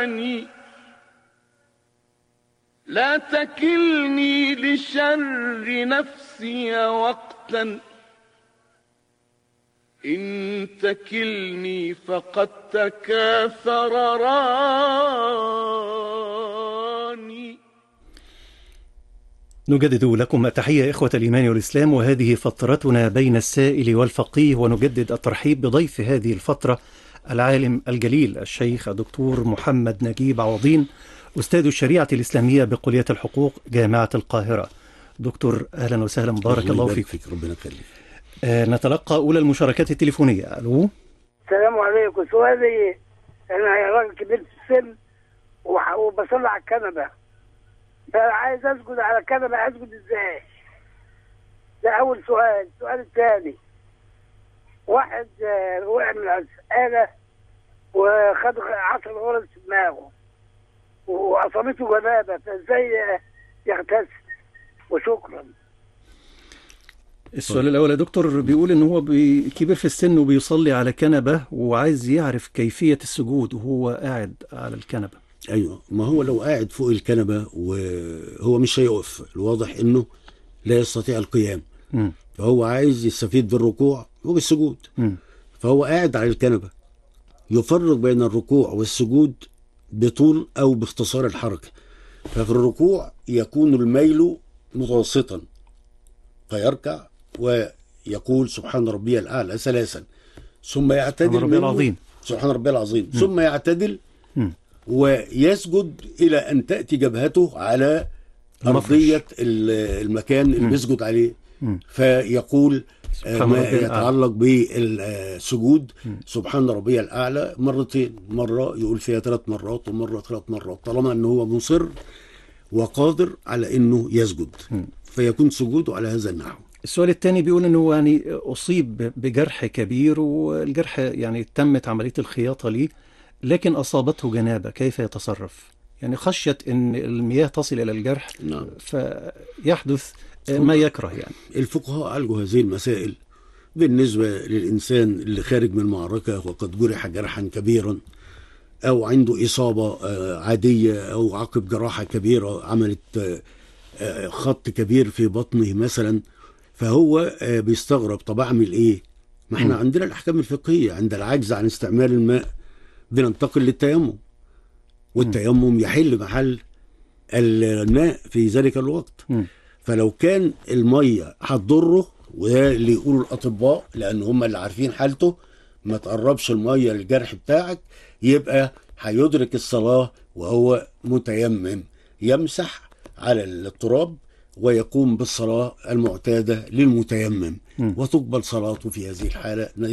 ثاني لا تكلني لشر نفسي وقتا إن تكلني فقد تكاثر راني نجدد لكم التحية إخوة الإيمان والإسلام وهذه فترتنا بين السائل والفقيه ونجدد الترحيب بضيف هذه الفترة العالم الجليل الشيخ الدكتور محمد نجيب عوضين أستاذ الشريعة الإسلامية بكلية الحقوق جامعة القاهرة دكتور أهلا وسهلا بارك الله فيك فيك ربنا يخليك آه نتلقى أولى المشاركات التليفونية ألو السلام عليكم سؤالي انا راجل كبير في السن وح- وبصلي على الكنبه فعايز اسجد على الكنبه اسجد ازاي؟ ده اول سؤال السؤال الثاني واحد آه، وقع من الآلة وخد غ- عشر غرز في دماغه وأصابته جنابة فازاي آه، يغتسل وشكرا السؤال الأول يا دكتور بيقول إن هو بي- كبير في السن وبيصلي على كنبة وعايز يعرف كيفية السجود وهو قاعد على الكنبة ايوه ما هو لو قاعد فوق الكنبه وهو مش هيقف الواضح انه لا يستطيع القيام مم. فهو عايز يستفيد بالركوع وبالسجود مم. فهو قاعد على الكنبه يفرق بين الركوع والسجود بطول او باختصار الحركه ففي الركوع يكون الميل متوسطا فيركع ويقول سبحان ربي الاعلى ثلاثا ثم يعتدل سبحان ربي منه- العظيم. سبحان ربي العظيم ثم يعتدل مم. ويسجد الى ان تاتي جبهته على المفرش. ارضيه ال- المكان اللي بيسجد عليه مم. فيقول آه، سبحان ما ربي الأعلى. يتعلق بالسجود سبحان ربي الاعلى مرتين مره يقول فيها ثلاث مرات ومره ثلاث مرات طالما انه هو مصر وقادر على انه يسجد فيكون سجوده على هذا النحو السؤال الثاني بيقول انه يعني اصيب بجرح كبير والجرح يعني تمت عمليه الخياطه ليه لكن اصابته جنابه كيف يتصرف؟ يعني خشيه ان المياه تصل الى الجرح نعم. فيحدث ما يكره يعني الفقهاء عالجوا هذه المسائل بالنسبة للإنسان اللي خارج من معركة وقد جرح جرحا كبيرا أو عنده إصابة آه، عادية أو عقب جراحة كبيرة عملت آه، آه، خط كبير في بطنه مثلا فهو آه، بيستغرب طب أعمل إيه؟ ما احنا عندنا الأحكام الفقهية عند العجز عن استعمال الماء بننتقل للتيمم والتيمم يحل محل الماء في ذلك الوقت مم. فلو كان الميه هتضره وده اللي يقولوا الاطباء لان هم اللي عارفين حالته ما تقربش الميه للجرح بتاعك يبقى هيدرك الصلاه وهو متيمم يمسح على التراب ويقوم بالصلاه المعتاده للمتيمم وتقبل صلاته في هذه الحاله